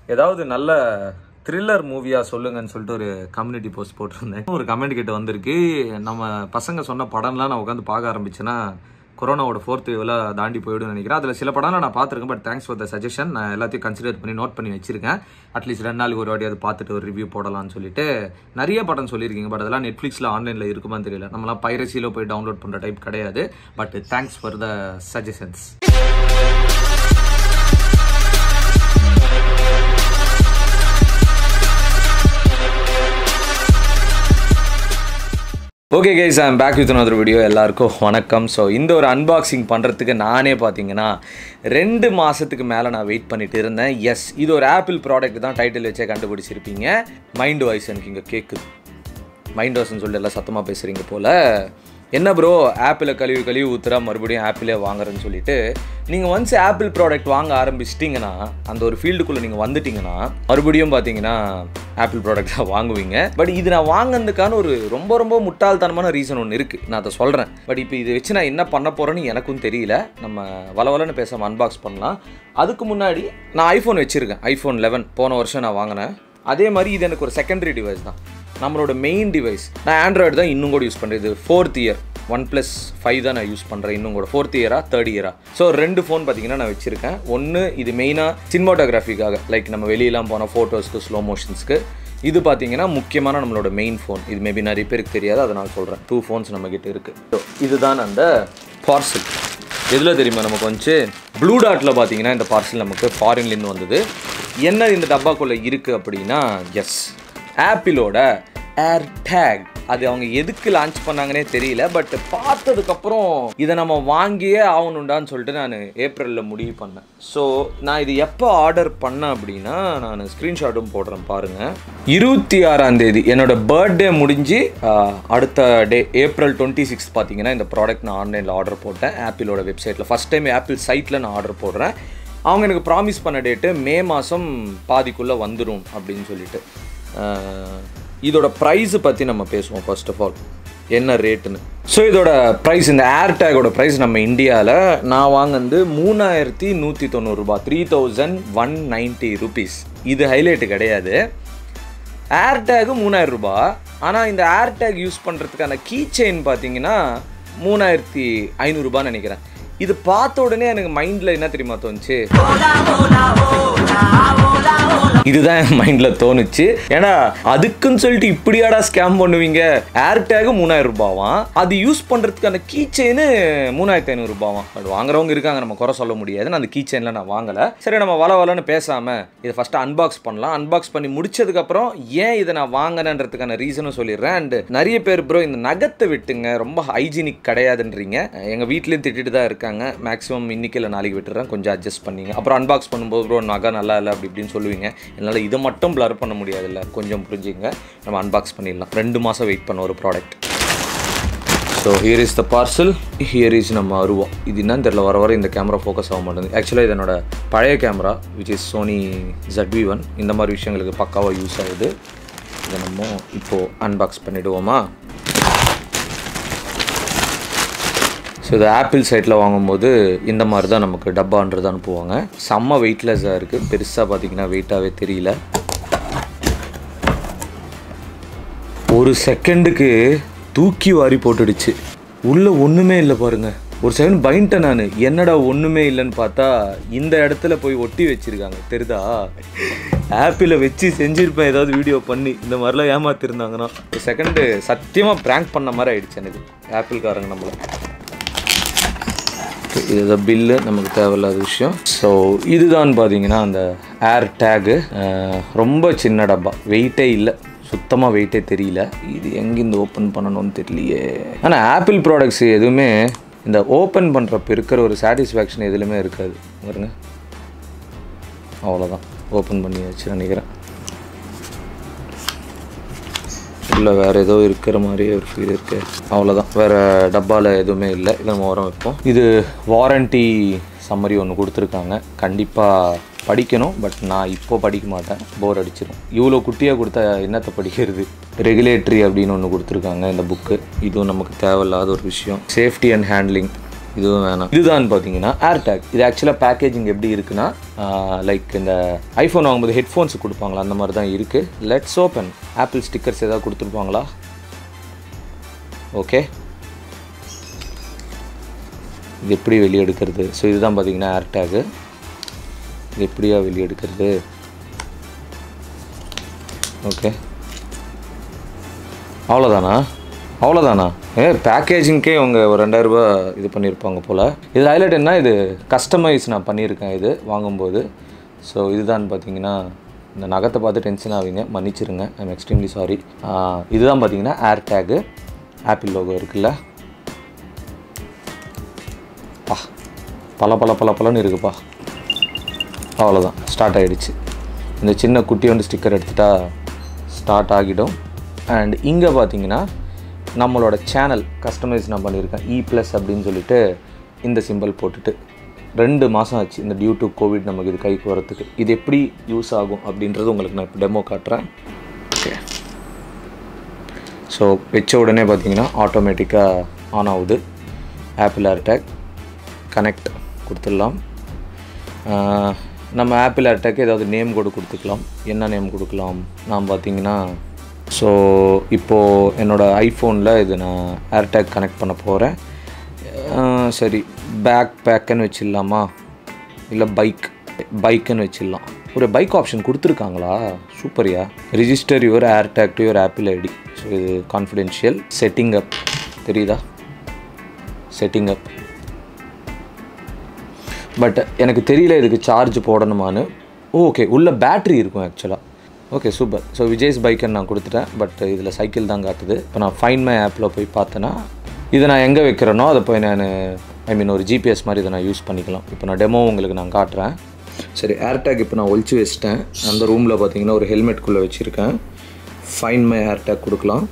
ஏதாவது நல்ல த்ரில்லர் மூவியா சொல்லுங்கன்னு சொல்லிட்டு ஒரு கம்யூனிட்டி போஸ்ட் போட்டிருந்தேன் ஒரு கமெண்ட் கிட்ட வந்திருக்கு நம்ம பசங்க சொன்ன படம்லாம் நான் உட்காந்து பார்க்க ஆரம்பிச்சேன்னா கொரோனாவோட ஃபோர்த் வேவ்ல தாண்டி போயிடும்னு நினைக்கிறேன் அதில் சில படம்லாம் நான் பார்த்துருக்கேன் but thanks for the suggestion நான் எல்லாத்தையும் கன்சிடர் பண்ணி நோட் பண்ணி வச்சிருக்கேன் அட்லீஸ்ட் ரெண்டு நாளைக்கு ஒரு வாட்டி அது பார்த்துட்டு ஒரு ரிவ்யூ போடலாம்னு சொல்லிட்டு நிறைய படம் சொல்லியிருக்கீங்க பட் அதெல்லாம் நெட்ஃப்ளிக்ஸில் ஆன்லைனில் இருக்குமான்னு தெரியல நம்மளாம் பைரசியில் போய் டவுன்லோட் பண்ணுற டைப் கிடையாது but thanks for the suggestions okay guys I'm back with another video எல்லாருக்கும் வணக்கம் ஸோ இந்த ஒரு அன்பாக்சிங் பண்ணுறதுக்கு நானே பார்த்தீங்கன்னா ரெண்டு மாதத்துக்கு மேலே நான் வெயிட் பண்ணிட்டு இருந்தேன் எஸ் இது ஒரு ஆப்பிள் ப்ராடக்ட் தான் டைட்டில் வச்சே கண்டுபிடிச்சிருப்பீங்க மைண்ட் வாய்ஸ் எனக்கு இங்கே கேட்குது மைண்ட் வாய்ஸ்னு சொல்லி எல்லாம் சத்தமாக பேசுகிறீங்க போல் என்ன ப்ரோ ஆப்பிளை கழுவி கழுவி ஊத்துறா மறுபடியும் ஆப்பிளே வாங்குறேன்னு சொல்லிட்டு நீங்கள் ஒன்ஸ் ஆப்பிள் ப்ராடக்ட் வாங்க ஆரம்பிச்சிட்டிங்கன்னா அந்த ஒரு ஃபீல்டுக்குள்ளே நீங்கள் வந்துட்டீங்கன்னா மறுபடியும் பார்த்தீங்கன்னா ஆப்பிள் ப்ராடக்ட் தான் வாங்குவீங்க பட் இது நான் வாங்கினதுக்கான ஒரு ரொம்ப ரொம்ப முட்டாள்தனமான ரீசன் ஒன்று இருக்குது நான் அதை சொல்கிறேன் பட் இப்போ இதை வச்சு நான் என்ன பண்ண போகிறேன்னு எனக்கும் தெரியல நம்ம வளவலன்னு பேசாமல் அன்பாக்ஸ் பண்ணலாம் அதுக்கு முன்னாடி நான் ஐஃபோன் வச்சுருக்கேன் ஐஃபோன் லெவன் போன வருஷம் நான் வாங்கினேன் அதே மாதிரி இது எனக்கு ஒரு செகண்டரி டிவைஸ் தான் நம்மளோட மெயின் டிவைஸ் நான் ஆண்ட்ராய்டு தான் இன்னும் கூட யூஸ் பண்ணுறேன் இது fourth year OnePlus five தான் நான் யூஸ் பண்ணுறேன் இன்னும் கூட ஃபோர்த் இயரா தேர்ட் இயரா ஸோ ரெண்டு ஃபோன் பார்த்தீங்கன்னா நான் வச்சுருக்கேன் ஒன்று இது மெயினாக சினிமாட்டோகிராஃபிக்காக லைக் நம்ம வெளியெல்லாம் போன ஃபோட்டோஸ்க்கு ஸ்லோ மோஷன்ஸ்க்கு இது பார்த்தீங்கன்னா முக்கியமான நம்மளோட மெயின் ஃபோன் இது மேபி நிறைய பேருக்கு தெரியாது அதனால் சொல்கிறேன் டூ ஃபோன்ஸ் நம்மக்கிட்ட இருக்குது ஸோ இதுதான் அந்த பார்சல் எதில் தெரியுமா நமக்கு வந்துச்சு ப்ளூ டாட்டில் பார்த்தீங்கன்னா இந்த பார்சல் நமக்கு ஃபாரின்லேருந்து வந்தது என்ன இந்த டப்பாக்குள்ளே இருக்குது அப்படின்னா எஸ் ஆப்பிளோட ஏர் டேக் அது அவங்க எதுக்கு லான்ச் பண்ணாங்கன்னே தெரியல பட் பார்த்ததுக்கப்புறம் இதை நம்ம வாங்கியே ஆகணுண்டான்னு சொல்லிட்டு நான் ஏப்ரலில் முடிவு பண்ணேன் ஸோ நான் இது எப்போ ஆர்டர் பண்ணேன் அப்படின்னா நான் ஸ்க்ரீன்ஷாட்டும் போடுறேன் பாருங்கள் இருபத்தி ஆறாம் தேதி என்னோட பர்த்டே முடிஞ்சு ஆஹ், அடுத்த டே ஏப்ரல் டுவெண்ட்டி சிக்ஸ் பார்த்தீங்கன்னா இந்த ப்ராடக்ட் நான் ஆன்லைனில் ஆர்டர் போட்டேன் ஆப்பிளோட வெப்சைட்டில் ஃபஸ்ட் டைம் ஆப்பிள் சைட்டில் நான் ஆர்டர் போடுறேன் அவங்க எனக்கு ப்ராமிஸ் பண்ண டேட்டு மே மாதம் பாதிக்குள்ளே வந்துடும் அப்படின்னு சொல்லிட்டு ஆஹ், இதோட ப்ரைஸு பற்றி நம்ம பேசுவோம் ஃபர்ஸ்ட் ஆஃப் ஆல் என்ன ரேட்டுன்னு ஸோ இதோட ப்ரைஸ் இந்த ஏர்டேகோட ப்ரைஸ் நம்ம இந்தியாவில் நான் வாங்கினது மூணாயிரத்தி நூற்றி தொண்ணூறுரூபா three thousand one ninety rupees இது ஹைலைட்டு கிடையாது ஏர்டேகு மூணாயிரம் ரூபாய் ஆனால் இந்த ஏர்டேக் யூஸ் பண்ணுறதுக்கான கீ செயின் பார்த்தீங்கன்னா மூணாயிரத்தி ஐநூறுரூபான்னு நினைக்கிறேன் இது பார்த்த உடனே எனக்கு மைண்டில் என்ன தெரியுமா தோணுச்சு இதுதான் என் மைண்டில் தோணுச்சு ஏன்னா அதுக்குன்னு சொல்லிட்டு இப்படியாடா ஸ்கேம் பண்ணுவீங்க ஏர்டேகு மூணாயிரம் ரூபாவாம் அது யூஸ் பண்ணுறதுக்கான கீ செயின் மூணாயிரத்தி ஐநூறுரூபாவாம் பட் வாங்குறவங்க இருக்காங்க நம்ம குறை சொல்ல முடியாது நான் அந்த கீ செயினில் நான் வாங்கலை சரி நம்ம வள வளன்னு பேசாமல் இதை ஃபஸ்ட்டு அன்பாக்ஸ் பண்ணலாம் அன்பாக்ஸ் பண்ணி முடிச்சதுக்கப்புறம் ஏன் இதை நான் வாங்கினேன்றதுக்கான ரீசனும் சொல்லிடுறேன் அண்ட் நிறைய பேர் ப்ரோ இந்த நகத்தை விட்டுங்க ரொம்ப ஹைஜீனிக் கிடையாதுன்றீங்க எங்கள் வீட்லேயும் திட்டிட்டு தான் இருக்காங்க மேக்ஸிமம் இன்னைக்கு இல்லை நாளைக்கு விட்டுறேன் கொஞ்சம் அட்ஜஸ்ட் பண்ணிங்க அப்புறம் அன்பாக்ஸ் பண்ணும்போது ப்ரோ நகை நல்லா இல்லை அப்படி இப்படின்னு சொல்லுவீங்க என்னால் இதை மட்டும் blur பண்ண முடியாதுல்ல கொஞ்சம் புரிஞ்சுங்க நம்ம அன்பாக்ஸ் பண்ணிடலாம் ரெண்டு மாதம் வெயிட் பண்ண ஒரு product so here is the parcel here is நம்ம அருவா இது என்னன்னு தெரியல வர வர இந்த கேமரா ஃபோக்கஸ் ஆக மாட்டேங்குது ஆக்சுவலாக இது என்னோட பழைய camera which is Sony ZV one இந்த மாதிரி விஷயங்களுக்கு பக்காவாக யூஸ் ஆகுது இதை நம்ம இப்போது அன்பாக்ஸ் பண்ணிவிடுவோமா ஸோ இது ஆப்பிள் சைட்டில் வாங்கும்போது இந்த மாதிரி தான் நமக்கு டப்பான்றது அனுப்புவாங்க செம்ம வெயிட்லெஸ்ஸாக இருக்குது பெருசாக பார்த்தீங்கன்னா வெயிட்டாகவே தெரியல ஒரு செகண்டுக்கு தூக்கி வாரி போட்டுடுச்சு உள்ளே ஒன்றுமே இல்லை பாருங்க ஒரு செகண்ட் பயன்ட்டேன் நான் என்னடா ஒன்றுமே இல்லைன்னு பார்த்தா இந்த இடத்துல போய் ஒட்டி வச்சிருக்காங்க தெரியுதா ஆப்பிளை வச்சு செஞ்சுருப்பேன் ஏதாவது வீடியோ பண்ணி இந்த மாதிரிலாம் ஏமாத்திருந்தாங்கன்னா ஒரு செகண்டு சத்தியமாக ப்ராங்க் பண்ண மாதிரி ஆயிடுச்சு எனக்கு ஆப்பிள்காரங்க நம்மளை இது பில்லு நமக்கு தேவையில்லாத விஷயம் ஸோ இதுதான் பார்த்தீங்கன்னா அந்த ஏர் டேகு ரொம்ப சின்ன டப்பா வெயிட்டே இல்லை சுத்தமாக வெயிட்டே தெரியல இது எங்கேருந்து ஓப்பன் பண்ணணும்னு தெரியலையே ஆனால் ஆப்பிள் ப்ராடக்ட்ஸ் எதுவுமே இந்த ஓப்பன் பண்ணுறப்ப இருக்கிற ஒரு சாட்டிஸ்ஃபேக்ஷன் எதுலையுமே இருக்காது பாருங்க அவ்வளோதான் ஓப்பன் பண்ணியாச்சு நினைக்கிறேன் இல்லை வேறு ஏதோ இருக்கிற மாதிரியே ஒரு ஃபீல் இருக்கு அவ்வளோதான் வேறு டப்பாவில் எதுவுமே இல்லை இதை நம்ம உரம் வைப்போம் இது வாரண்டி சம்மரி ஒன்று கொடுத்துருக்காங்க கண்டிப்பாக படிக்கணும் பட் நான் இப்போ படிக்க மாட்டேன் போர் அடிச்சிடும் இவ்வளோ குட்டியாக கொடுத்தா என்னத்தை படிக்கிறது ரெகுலேட்டரி அப்படின்னு ஒன்று கொடுத்துருக்காங்க இந்த புக்கு இதுவும் நமக்கு தேவையில்லாத ஒரு விஷயம் சேஃப்டி அண்ட் ஹேண்ட்லிங் இதுவும் வேணாம் இதுதான் பார்த்தீங்கன்னா ஏர்டேக் இது ஆக்சுவலாக பேக்கேஜிங் எப்படி இருக்குன்னா லைக் இந்த ஐஃபோன் வாங்கும்போது ஹெட்ஃபோன்ஸ் கொடுப்பாங்களா அந்த மாதிரி தான் இருக்குது லெட்ஸ் ஓப்பன் ஆப்பிள் ஸ்டிக்கர்ஸ் ஏதாவது கொடுத்துருப்பாங்களா ஓகே இது எப்படி வெளியே எடுக்கிறது ஸோ இதுதான் பார்த்தீங்கன்னா ஏர்டேகு இது எப்படியா வெளியே எடுக்கிறது ஓகே அவ்வளோதானா அவ்வளோதானா ஏ பேக்கேஜிங்க்கே அவங்க ஒரு ரெண்டாயிரரூபா இது பண்ணியிருப்பாங்க போல் இது ஹைலைட் என்ன இது கஸ்டமைஸ் நான் பண்ணியிருக்கேன் இது வாங்கும்போது ஸோ இதுதான் பார்த்தீங்கன்னா இந்த நகத்தை பார்த்து டென்ஷன் ஆவீங்க மன்னிச்சிருங்க ஐம் எக்ஸ்ட்ரீம்லி சாரி இதுதான் பார்த்தீங்கன்னா ஏர் டேகு ஆப்பிள் லோகோ இருக்குல்ல பா பல பல பல பலன்னு இருக்குப்பா அவ்வளோதான் ஸ்டார்ட் ஆகிடுச்சு இந்த சின்ன குட்டி வந்து ஸ்டிக்கர் எடுத்துட்டா ஸ்டார்ட் ஆகிடும் அண்ட் இங்கே பார்த்தீங்கன்னா நம்மளோட சேனல் கஸ்டமைஸ் நான் பண்ணியிருக்கேன் இ ப்ளஸ் அப்படின்னு சொல்லிட்டு இந்த சிம்பிள் போட்டுட்டு ரெண்டு மாதம் ஆச்சு இந்த டியூ டு கோவிட் நமக்கு இது கைக்கு வரத்துக்கு இது எப்படி யூஸ் ஆகும் அப்படின்றது உங்களுக்கு நான் இப்போ டெமோ காட்டுறேன் ஓகே ஸோ வச்ச உடனே பார்த்தீங்கன்னா ஆட்டோமேட்டிக்காக ஆன் ஆகுது ஆப்பிள் ஏர்டேக் கனெக்ட் கொடுத்துடலாம் ஆஹ், நம்ம ஆப்பிள் ஏர்டேக் ஏதாவது நேம் கூட கொடுத்துக்கலாம் என்ன நேம் கொடுக்கலாம் நான் பார்த்தீங்கன்னா ஸோ இப்போது என்னோடய ஐஃபோனில் இது நான் ஏர்டேக் கனெக்ட் பண்ண போகிறேன் சரி பேக் பேக்குன்னு வச்சிடலாமா இல்லை பைக் பைக்குன்னு வச்சிடலாம் ஒரு பைக் ஆப்ஷன் கொடுத்துருக்காங்களா சூப்பர்யா register your AirTag to your Apple ID so இது கான்ஃபிடென்ஷியல் செட்டிங் அப் தெரியுதா செட்டிங் அப் பட் எனக்கு தெரியல இதுக்கு சார்ஜ் போடணுமான்னு ஓகே உள்ள பேட்ரி இருக்கும் ஆக்சுவலாக ஓகே சூப்பர் ஸோ விஜய்ஸ் பைக்குன்னு நான் கொடுத்துட்டேன் பட் இதில் சைக்கிள் தான் காட்டுது இப்போ நான் ஃபைன் மை ஆப்பில் போய் பார்த்தேன்னா இதை நான் எங்கே வைக்கிறேனோ அதை போய் நான் ஐ மீன் ஒரு ஜிபிஎஸ் மாதிரி இதை நான் யூஸ் பண்ணிக்கலாம் இப்போ நான் டெமோ உங்களுக்கு நான் காட்டுறேன் சரி ஏர்டேக் இப்போ நான் ஒழிச்சு வச்சிட்டேன் அந்த ரூமில் பார்த்தீங்கன்னா ஒரு ஹெல்மெட்குள்ளே வச்சுருக்கேன் ஃபைன் மை ஏர்டேக் கொடுக்கலாம்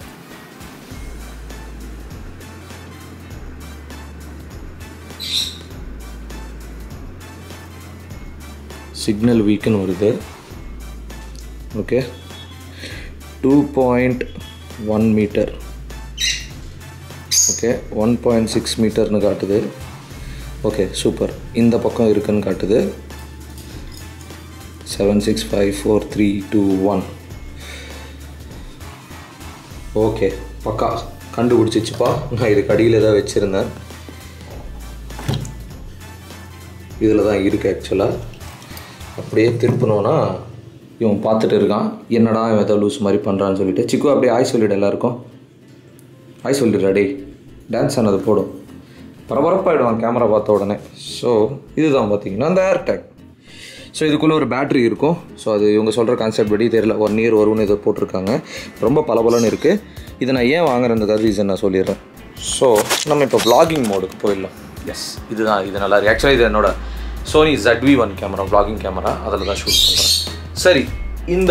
சிக்னல் வீக்குன்னு வருது okay two point one meter okay one point six மீட்டர்னு காட்டுது ஓகே சூப்பர் இந்த பக்கம் இருக்குன்னு காட்டுது seven six five four three two one okay பக்கா கண்டுபிடிச்சிச்சுப்பா நான் இதுக்கு அடியில் தான் வச்சுருந்தேன் இதில் தான் இருக்குது ஆக்சுவலாக அப்படியே திருப்பினோன்னா இவன் பார்த்துட்டு இருக்கான் என்னடா இவன் ஏதோ லூஸ் மாதிரி பண்ணுறான்னு சொல்லிட்டு சிக்கு அப்படியே ஆய் சொல்லிடு எல்லாருக்கும் ஆய் சொல்லிடுறா டேய் டான்ஸ் ஆனது போடும் பரபரப்பாயிடுவான் கேமரா பார்த்த உடனே ஸோ இதுதான் பார்த்தீங்கன்னா அந்த ஏர்டேக் ஸோ இதுக்குள்ளே ஒரு பேட்ரி இருக்கும் ஸோ அது இவங்க சொல்கிற கான்செப்ட் படி தெரியல ஒன் இயர் வரும்னு இதை போட்டிருக்காங்க ரொம்ப பளபளன்னு இருக்குது இதை நான் ஏன் வாங்குறதுக்காக ரீசன் நான் சொல்லிடுறேன் ஸோ நம்ம இப்போ vlogging மோடுக்கு போயிடலாம் எஸ் இதுதான் இது நல்லா இருக்கு ஆக்சுவலாக இது என்னோட Sony ZV one camera vlogging camera அதில் தான் ஷூட் பண்ணுறேன் சரி இந்த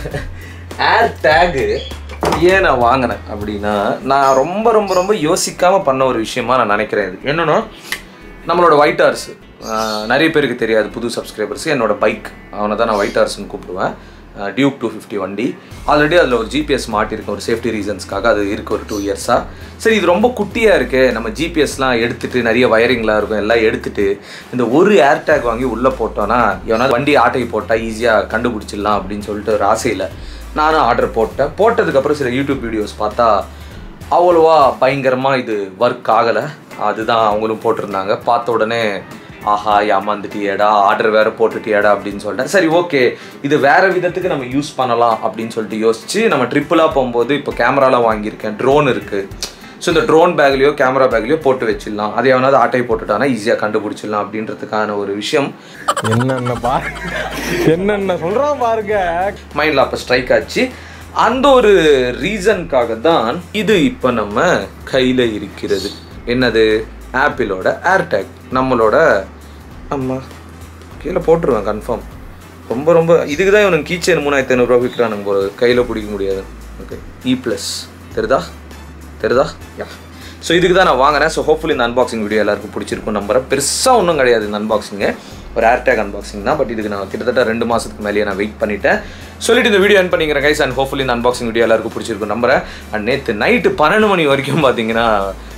ஏர் டேகு ஏன் நான் வாங்கினேன் அப்படின்னா நான் ரொம்ப ரொம்ப ரொம்ப யோசிக்காமல் பண்ண ஒரு விஷயமா நான் நினைக்கிறேன் இது என்னன்னா நம்மளோட ஒயிட் ஹார்ஸ் நிறைய பேருக்கு தெரியாது புது சப்ஸ்கிரைபர்ஸ் என்னோட பைக் அவனை தான் நான் ஒயிட் ஹார்ஸ்னு கூப்பிடுவேன் டியூக் டூ ஃபிஃப்டி வண்டி ஆல்ரெடி அதில் ஒரு ஜிபிஎஸ் மாட்டிருக்கேன் ஒரு சேஃப்டி ரீசன்ஸ்க்காக அது இருக்கு ஒரு டூ இயர்ஸாக சரி இது ரொம்ப குட்டியாக இருக்கு நம்ம ஜிபிஎஸ்லாம் எடுத்துட்டு நிறைய வயரிங்லாம் இருக்கும் எல்லாம் எடுத்துட்டு இந்த ஒரு ஏர்டேக் வாங்கி உள்ளே போட்டோன்னா எவனாவது வண்டி ஆட்டை போட்டால் ஈஸியாக கண்டுபிடிச்சிடலாம் அப்படின்னு சொல்லிட்டு ஒரு ஆசையில் நானும் ஆர்டர் போட்டேன் போட்டதுக்கப்புறம் சில யூடியூப் வீடியோஸ் பார்த்தா அவ்வளோவா பயங்கரமாக இது ஒர்க் ஆகலை அதுதான் அவங்களும் போட்டிருந்தாங்க பார்த்த உடனே ஆஹா ஏமாந்துட்டியேடா ஆர்டர் வேற போட்டுட்டியேடா அப்படின்னு சொல்லிட்டேன் சரி ஓகே இது வேற விதத்துக்கு நம்ம யூஸ் பண்ணலாம் அப்படின்னு சொல்லிட்டு யோசிச்சு நம்ம ட்ரிப்புலாக போகும்போது இப்போ கேமராலாம் வாங்கியிருக்கேன் ட்ரோன் இருக்குது ஸோ இந்த ட்ரோன் பேக்லேயோ கேமரா பேக்லேயோ போட்டு வச்சிடலாம் அதை எவனாவது ஆட்டை போட்டுட்டானா ஈஸியாக கண்டுபிடிச்சிடலாம் அப்படின்றதுக்கான ஒரு விஷயம் என்னென்ன பா என்னென்ன சொல்றான் பாருங்க மைண்டில் அப்போ ஸ்ட்ரைக் ஆச்சு அந்த ஒரு ரீசனுக்காக தான் இது இப்போ நம்ம கையில் இருக்கிறது என்னது ஆப்பிளோட ஏர்டேக் நம்மளோட அம்மா கீழே போட்டுருவேன் கன்ஃபார்ம் ரொம்ப ரொம்ப இதுக்கு தான் இவனுக்கு கீச்சன் மூணாயிரத்தி ஐநூறுரூவா விற்கிறானுங்க போல கையில் பிடிக்க முடியாது ஓகே இ ப்ளஸ் தெரியுதா தெரியுதா யா ஸோ இதுக்கு தான் நான் வாங்கினேன் ஸோ ஹோப்ஃபுல்லி இந்த அன்பாக்சிங் வீடியோ எல்லாருக்கும் பிடிச்சிருக்கும் நம்புறேன் பெருசாக ஒன்றும் கிடையாது இந்த அன்பாக்சிங்கு ஒரு ஏர்டேக் அன்பாக்சிங் தான் பட் இதுக்கு நான் கிட்டத்தட்ட ரெண்டு மாதத்துக்கு மேலேயே நான் வெயிட் பண்ணிட்டேன் சொல்லிட்டு இந்த வீடியோ என் பண்ணிக்கிறேன் கைஸ் அண்ட் ஹோப்ஃபுல்லி இந்த அன்பாக்சிங் வீடியோ எல்லாருக்கும் பிடிச்சிருக்கும் நம்புறேன் அண்ட் நேற்று நைட்டு பன்னெண்டு மணி வரைக்கும் பார்த்தீங்கன்னா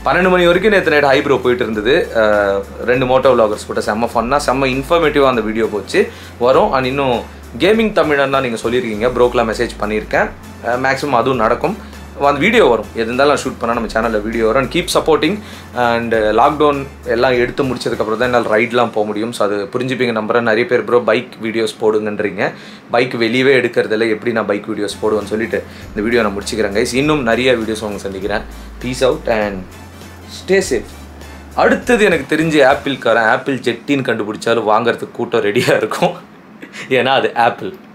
பன்னெண்டு மணி வரைக்கும் நேற்று நைட் ஹைப்ரோ போயிட்டு இருந்தது அஹ், ரெண்டு மோட்டோ விலாகர்ஸ் கூட செம்ம ஃபன்னாக செம்ம இன்ஃபர்மேட்டிவாக அந்த வீடியோ போச்சு வரும் அண்ட் இன்னும் கேமிங் தமிழன் தான் நீங்கள் சொல்லியிருக்கீங்க ப்ரோக்கெலாம் மெசேஜ் பண்ணியிருக்கேன் மேக்ஸிமம் அதுவும் நடக்கும் அந்த வீடியோ வரும் எது இருந்தாலும் நான் ஷூட் பண்ணால் நம்ம சேனலில் வீடியோ வரும் and keep supporting and lockdown எல்லாம் எடுத்து முடிச்சதுக்கப்புறம் தான் என்னால் ரைட்லாம் போக முடியும் ஸோ அது புரிஞ்சுப்பீங்க நம்புறேன் நிறைய பேர் ப்ரோ பைக் வீடியோஸ் போடுங்கன்றீங்க பைக் வெளியவே எடுக்கிறதில்ல எப்படி நான் பைக் வீடியோஸ் போடுவேன்னு சொல்லிட்டு இந்த வீடியோ நான் முடிச்சுக்கிறேன் கைஸ் இன்னும் நிறைய வீடியோஸ் உங்களுக்கு சந்திக்கிறேன் peace out and stay safe அடுத்தது எனக்கு தெரிஞ்ச ஆப்பிள்காரன் ஆப்பிள் ஜெட்டின்னு கண்டுபிடிச்சாலும் வாங்குறதுக்கு கூட்டம் ரெடியாக இருக்கும் ஏன்னா அது ஆப்பிள்